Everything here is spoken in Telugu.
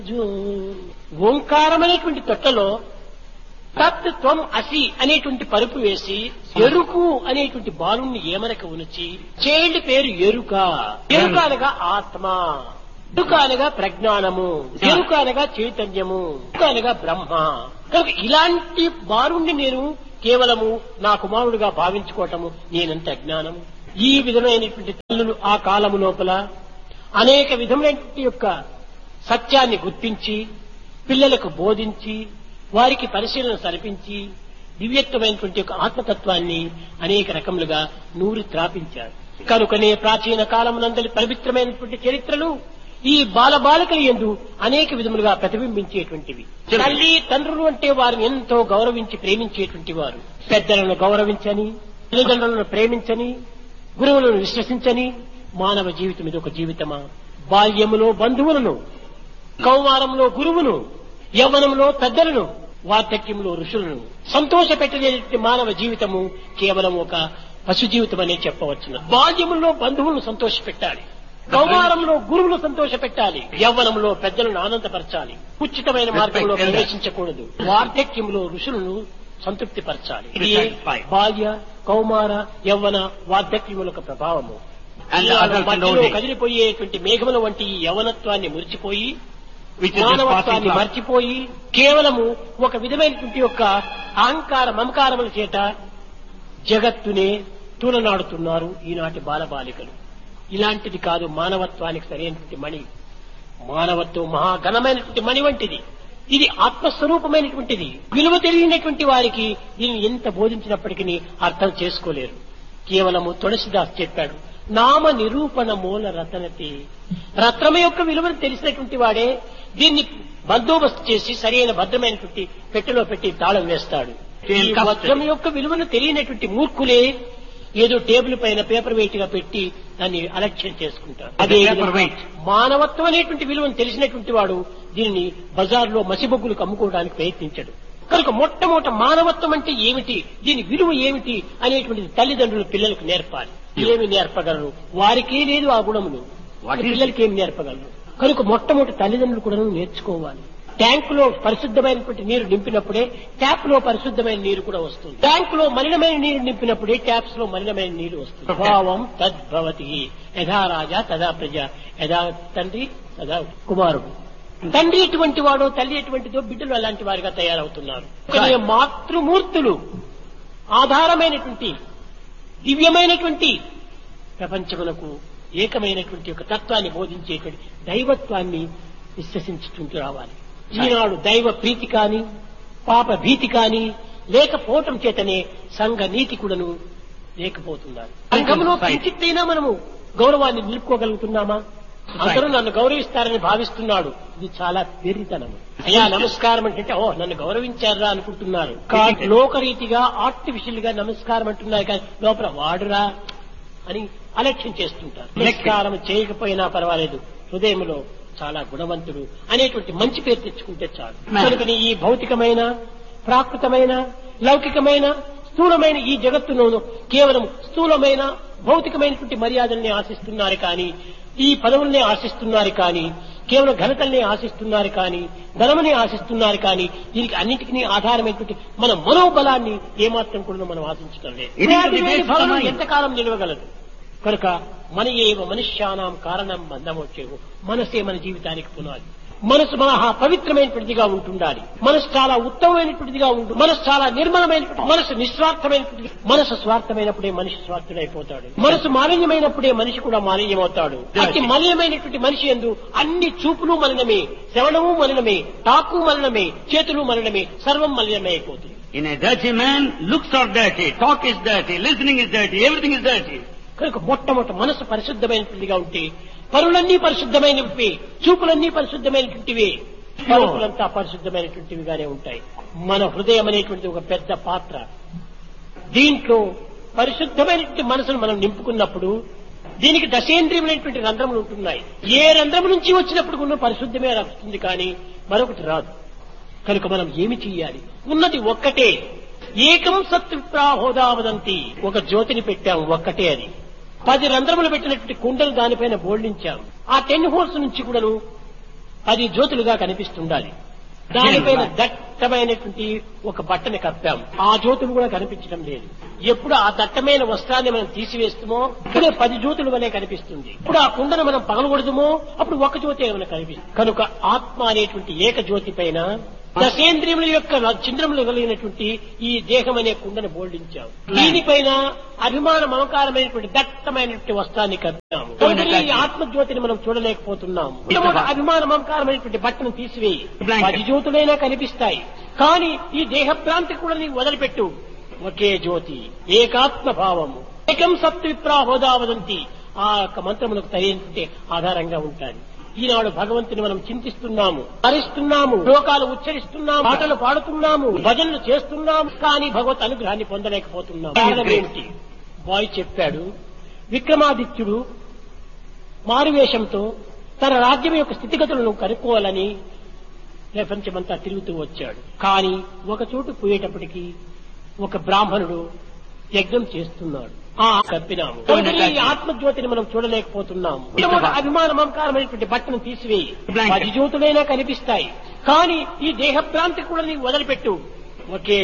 ఓంకారం అనేటువంటి తొట్టలో తత్ త్వం అసి అనేటువంటి పరుపు వేసి ఎరుకు అనేటువంటి బాలుణ్ణి ఏమనక ఉనిచి చైల్డ్ పేరు ఎరుక ఎరుక అనగా ఆత్మ ఎరుక అనగా ప్రజ్ఞానము ఎరుక అనగా చైతన్యము ఎరుక అనగా బ్రహ్మ కనుక ఇలాంటి బాలుణ్ణి నేను కేవలము నా కుమారుడుగా భావించుకోవటము నేనంత అజ్ఞానము ఈ విధమైనటువంటి తల్లులు ఆ కాలము లోపల అనేక విధములైనటువంటి యొక్క సత్యాన్ని గుర్తించి పిల్లలకు బోధించి వారికి పరిశీలన సరిపించి దివ్యత్వమైనటువంటి ఒక ఆత్మతత్వాన్ని అనేక రకములుగా నూరి త్రాపించారు కనుకనే ప్రాచీన కాలమునందలి పవిత్రమైనటువంటి చరిత్రలు ఈ బాలబాలికల ఎందు అనేక విధములుగా ప్రతిబింబించేటువంటివి తల్లి తండ్రులు అంటే వారిని ఎంతో గౌరవించి ప్రేమించేటువంటి వారు పెద్దలను గౌరవించని తల్లిదండ్రులను ప్రేమించని గురువులను విశ్వసించని మానవ జీవితం ఇది ఒక జీవితమా బాల్యములో బంధువులను కౌమారంలో గురువును యవ్వనంలో పెద్దలను వార్ధక్యంలో ఋషులను సంతోష పెట్టలేని మానవ జీవితము కేవలం ఒక పశు జీవితం అనే చెప్పవచ్చును బాల్యములో బంధువులను సంతోష పెట్టాలి కౌమారంలో గురువులు సంతోష పెట్టాలి యవ్వనంలో పెద్దలను ఆనందపరచాలి ఉచితమైన మార్గంలో ప్రవేశించకూడదు వార్ధక్యంలో ఋషులను సంతృప్తి పరచాలి ఇది బాల్య కౌమార యవ్వన వార్ధక్యముల యొక్క ప్రభావము And the ఇవాళ adult and మధ్యలో old age. కదిలిపోయేటువంటి మేఘముల వంటి ఈ యవనత్వాన్ని మురిచిపోయి which is just passing మానవత్వాన్ని cloud. మర్చిపోయి కేవలము ఒక విధమైనటువంటి యొక్క అహంకార మమకారముల చేత జగత్తునే తూలనాడుతున్నారు ఈనాటి బాలబాలికలు ఇలాంటిది కాదు మానవత్వానికి సరైనటువంటి మణి మానవత్వం మహాఘనమైనటువంటి మణి వంటిది ఇది ఆత్మస్వరూపమైనటువంటిది విలువ తెలియనటువంటి వారికి దీన్ని ఎంత బోధించినప్పటికీ అర్థం చేసుకోలేరు కేవలము తులసిదాస్ చెప్పాడు నామ నిరూపణ మూల రతనతి రత్నము యొక్క విలువను తెలిసినటువంటి వాడే దీన్ని బందోబస్తు చేసి సరైన భద్రమైనటువంటి పెట్టెలో పెట్టి తాళం వేస్తాడు ఈ వజ్రం యొక్క విలువను తెలియనటువంటి మూర్ఖులే ఏదో టేబుల్ పైన పేపర్ వెయిట్ గా పెట్టి దాన్ని అలక్ష్యం చేసుకుంటారు అదే Paper విధంగా weight. మానవత్వం అనేటువంటి విలువను తెలిసినటువంటి వాడు దీనిని బజార్లో మసిబొగ్గులకు అమ్ముకోవడానికి ప్రయత్నించడు కనుక మొట్టమొదట మానవత్వం అంటే ఏమిటి దీని విలువ ఏమిటి అనేటువంటిది తల్లిదండ్రులు పిల్లలకు నేర్పాలి ఏమి నేర్పగలరు వారికే లేదు ఆ గుణములు What is- పిల్లలకి ఏమి నేర్పగలరు కనుక మొట్టమొదటి తల్లిదండ్రులు కూడా నేర్చుకోవాలి ట్యాంక్ లో పరిశుద్ధమైనటువంటి నీరు నింపినప్పుడే ట్యాప్ లో పరిశుద్ధమైన నీరు కూడా వస్తుంది ట్యాంక్ లో మలినమైన నీరు నింపినప్పుడే ట్యాప్స్ లో మలినమైన నీరు వస్తుంది భావం తద్భవతి యథా రాజా తదా ప్రజ యథా తండ్రి తదా కుమారుడు తండ్రి ఎటువంటి వాడో తల్లి ఎటువంటిదో బిడ్డలు అలాంటి వారిగా తయారవుతున్నారు కానీ మాతృమూర్తులు ఆధారమైనటువంటి దివ్యమైనటువంటి ప్రపంచమునకు ఏకమైనటువంటి ఒక తత్వాన్ని బోధించేటువంటి దైవత్వాన్ని విశ్వసించుకుంటూ రావాలి ఈనాడు దైవ ప్రీతి కాని పాప భీతి కాని లేకపోవటం చేతనే సంఘ నీతి కూడాను లేకపోతున్నారు సంఘంలో కించిత్తైనా మనము గౌరవాన్ని నిలుపుకోగలుగుతున్నామా అందరూ నన్ను గౌరవిస్తారని భావిస్తున్నాడు ఇది చాలా వెర్రితనము అయ్యా నమస్కారం అంటే ఓ నన్ను గౌరవించారా అనుకుంటున్నారు కా- లోకరీతిగా ఆర్టిఫిషియల్ గా నమస్కారం అంటున్నారు కానీ లోపల వాడురా అని అలక్ష్యం చేస్తుంటారు నమస్కారం చేయకపోయినా పర్వాలేదు హృదయంలో చాలా గుణవంతుడు అనేటువంటి మంచి పేరు తెచ్చుకుంటే చాలు కనుకని ఈ భౌతికమైన ప్రాకృతమైన లౌకికమైన స్థూలమైన ఈ జగత్తును కేవలం స్థూలమైన భౌతికమైనటువంటి మర్యాదల్ని ఆశిస్తున్నారు కానీ ఈ పదవుల్ని ఆశిస్తున్నారు కానీ కేవలం ఘనతల్ని ఆశిస్తున్నారు కానీ ధనముని ఆశిస్తున్నారు కానీ దీనికి అన్నిటికీ ఆధారమైనటువంటి మన మనోబలాన్ని ఏమాత్రం కూడా మనం ఆశించడం లేదు It is the ఇలాంటి base of the భావన mind. ఎంతకాలం నిలవగలదు కనుక మన ఏవ మనుష్యానాం కారణం బంధమొచ్చేవు మనసే మన జీవితానికి పునాది మనసు మహా పవిత్రమైనటువంటిదిగా ఉంటుండాలి మనసు చాలా ఉత్తమమైనటువంటిదిగా ఉంటుంది మనసు చాలా నిర్మలమైనటువంటి మనసు నిస్వార్థమైనటువంటి మనసు స్వార్థమైనప్పుడే మనిషి స్వార్థుడైపోతాడు మనసు మాలిన్యమైనప్పుడే మనిషి కూడా మాలిన్యమవుతాడు అతి మలినమైనటువంటి మనిషి ఎందు అన్ని చూపులు మలినమే శ్రవణము మలినమే తాకు మలినమే చేతులు మలినమే సర్వం మలినమే అయిపోతుంది In a dirty man, looks are dirty, talk is dirty, listening is dirty, everything is dirty. కనుక మొట్టమొదటి మనసు పరిశుద్ధమైనటువంటిదిగా ఉంటే పరులన్నీ పరిశుద్ధమైనవి చూపులన్నీ పరిశుద్ధమైనటువంటివి పరుపులంతా పరిశుద్ధమైనటువంటివిగానే ఉంటాయి మన హృదయం అనేటువంటి ఒక పెద్ద పాత్ర దీంట్లో పరిశుద్ధమైనటువంటి మనసును మనం నింపుకున్నప్పుడు దీనికి దశేంద్రియమైనటువంటి రంధ్రములు ఉంటున్నాయి ఏ రంధ్రము నుంచి వచ్చినప్పుడు కూడా పరిశుద్ధమే వస్తుంది కానీ మరొకటి రాదు కనుక మనం ఏమి చెయ్యాలి ఉన్నది ఒక్కటే ఏకం సత్విప్రాహోదావదంతి ఒక జ్యోతిని పెట్టాం ఒక్కటే అది పది రంధ్రములు పెట్టినటువంటి కుండలు దానిపైన బోల్డించాం ఆ టెన్ హోల్స్ నుంచి కూడాను పది జ్యోతులుగా కనిపిస్తుండాలి దానిపైన దట్టమైనటువంటి ఒక బట్టని కప్పాము ఆ జ్యోతులు కూడా కనిపించడం లేదు ఎప్పుడు ఆ దట్టమైన వస్త్రాన్ని మనం తీసివేస్తామో ఇప్పుడే పది జ్యోతులు వలె కనిపిస్తుంది ఇప్పుడు ఆ కుండను మనం పగలగొడదుమో అప్పుడు ఒక జ్యోతి ఏమైనా కనిపిస్తుంది కనుక ఆత్మ అనేటువంటి ఏక జ్యోతి పైన దశేంద్రియముల యొక్క చింద్రములు కలిగినటువంటి ఈ దేహం అనే కుండను బోల్డించాము దీనిపైన అభిమాన మమకారమైనటువంటి దట్టమైనటువంటి వస్త్రాన్ని కప్పాము కనుక ఈ ఆత్మజ్యోతిని మనం చూడలేకపోతున్నాము మొట్టమొదట అభిమాన మమకారమైనటువంటి బట్టను తీసివేయి పది జ్యోతులైనా కనిపిస్తాయి కానీ ఈ దేహభ్రాంతి కూడా నీవు వదిలిపెట్టు ఒకే జ్యోతి ఏకాత్మ భావము ఏకం సప్త విప్రాహోదా వదంతి ఆ యొక్క మంత్రములకు తగినటువంటి ఆధారంగా ఉంటాయి ఈనాడు భగవంతుని మనం చింతిస్తున్నాము హరిస్తున్నాము శ్లోకాలు ఉచ్చరిస్తున్నాము పాటలు పాడుతున్నాము భజనలు చేస్తున్నాము కానీ భగవత్ అనుగ్రహాన్ని పొందలేకపోతున్నాము కారణం ఏమిటి బాయ్ చెప్పాడు విక్రమాదిత్యుడు మారువేషంతో తన రాజ్యం యొక్క స్థితిగతులను కనుక్కోవాలని ప్రపంచమంతా తిరుగుతూ వచ్చాడు కానీ ఒక చోటు పోయేటప్పటికి ఒక బ్రాహ్మణుడు యజ్ఞం చేస్తున్నాడు ఆ కప్పినాము కనుక ఈ ఆత్మజ్యోతిని మనం చూడలేకపోతున్నాము మొట్టమొదట అభిమాన మమకారమైనటువంటి బట్టను తీసివేయి పది జ్యోతులైనా కనిపిస్తాయి కానీ ఈ దేహభ్రాంతి కూడా నీవు వదిలిపెట్టు ఒకే